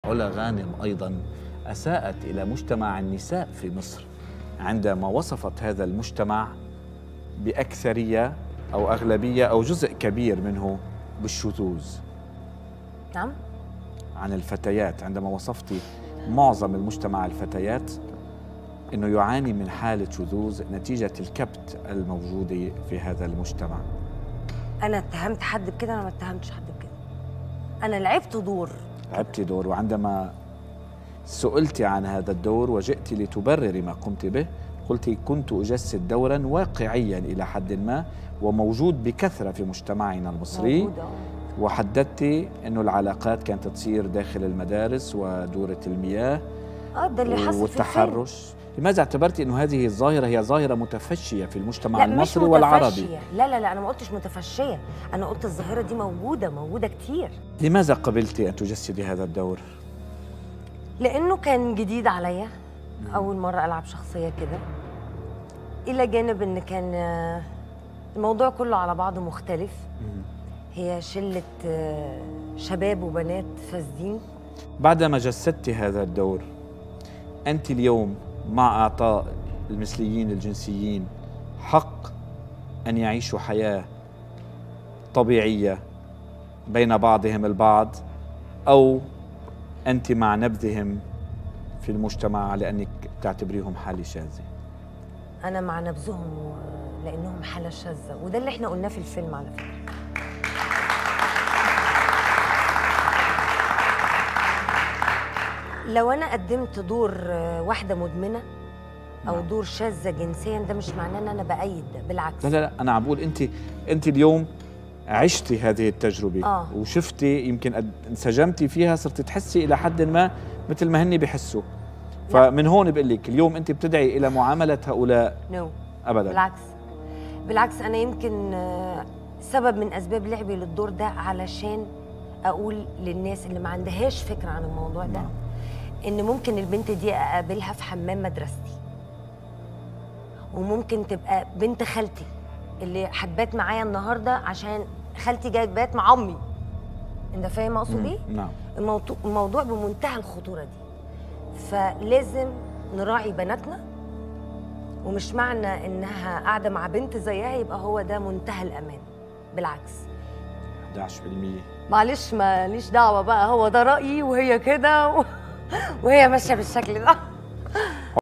علا غانم أيضا أساءت إلى مجتمع النساء في مصر عندما وصفت هذا المجتمع بأكثرية أو أغلبية أو جزء كبير منه بالشذوذ نعم عن الفتيات عندما وصفتي معظم المجتمع الفتيات انه يعاني من حاله شذوذ نتيجه الكبت الموجوده في هذا المجتمع انا اتهمت حد بكده انا ما اتهمتش حد بكده انا لعبت دور لعبت دور وعندما سئلت عن هذا الدور وجئت لتبرري ما قمت به قلت كنت اجسد دورا واقعيا الى حد ما وموجود بكثره في مجتمعنا المصري موجودة. وحددت انه العلاقات كانت تصير داخل المدارس ودوره المياه اه ده اللي حصل في الفيلم. والتحرش لماذا اعتبرت انه هذه الظاهره هي ظاهره متفشيه في المجتمع لا المصري مش والعربي متفشية. لا لا لا انا ما قلتش متفشيه انا قلت الظاهره دي موجوده موجوده كتير لماذا قبلت ان تجسدي هذا الدور لانه كان جديد عليا اول مره العب شخصيه كده الى جانب ان كان آه، الموضوع كله على بعضه مختلف هي شله آه، شباب وبنات فاسدين بعدما جسدت هذا الدور انت اليوم مع اعطاء المثليين الجنسيين حق ان يعيشوا حياه طبيعيه بين بعضهم البعض او انت مع نبذهم في المجتمع لانك تعتبريهم حاله شاذه انا مع نبذهم و- لانهم حاله شاذه وده اللي احنا قلناه في الفيلم على فكره لو انا قدمت دور آه، واحده مدمنه او نعم. دور شاذه جنسيا ده مش معناه ان انا بايد ده بالعكس لا لا لا انا عم بقول انت انت اليوم عشتي هذه التجربه آه. وشفتي يمكن قد انسجمتي فيها صرت تحسي الى حد ما مثل ما هن بيحسوا لا. فمن هون بقول لك اليوم انت بتدعي الى معامله هؤلاء نو ابدا بالعكس بالعكس انا يمكن آه، سبب من اسباب لعبي للدور ده علشان اقول للناس اللي ما عندهاش فكره عن الموضوع ده نعم. ان ممكن البنت دي اقابلها في حمام مدرستي وممكن تبقى بنت خالتي اللي هتبات معايا النهارده عشان خالتي جايه تبات مع امي انت فاهم اقصد مم. ايه نعم الموضوع الموضوع بمنتهى الخطوره دي فلازم نراعي بناتنا ومش معنى انها قاعده مع بنت زيها يبقى هو ده منتهى الامان بالعكس 11% معلش ماليش دعوه بقى هو ده رايي وهي كده و... وهي ماشيه بالشكل ده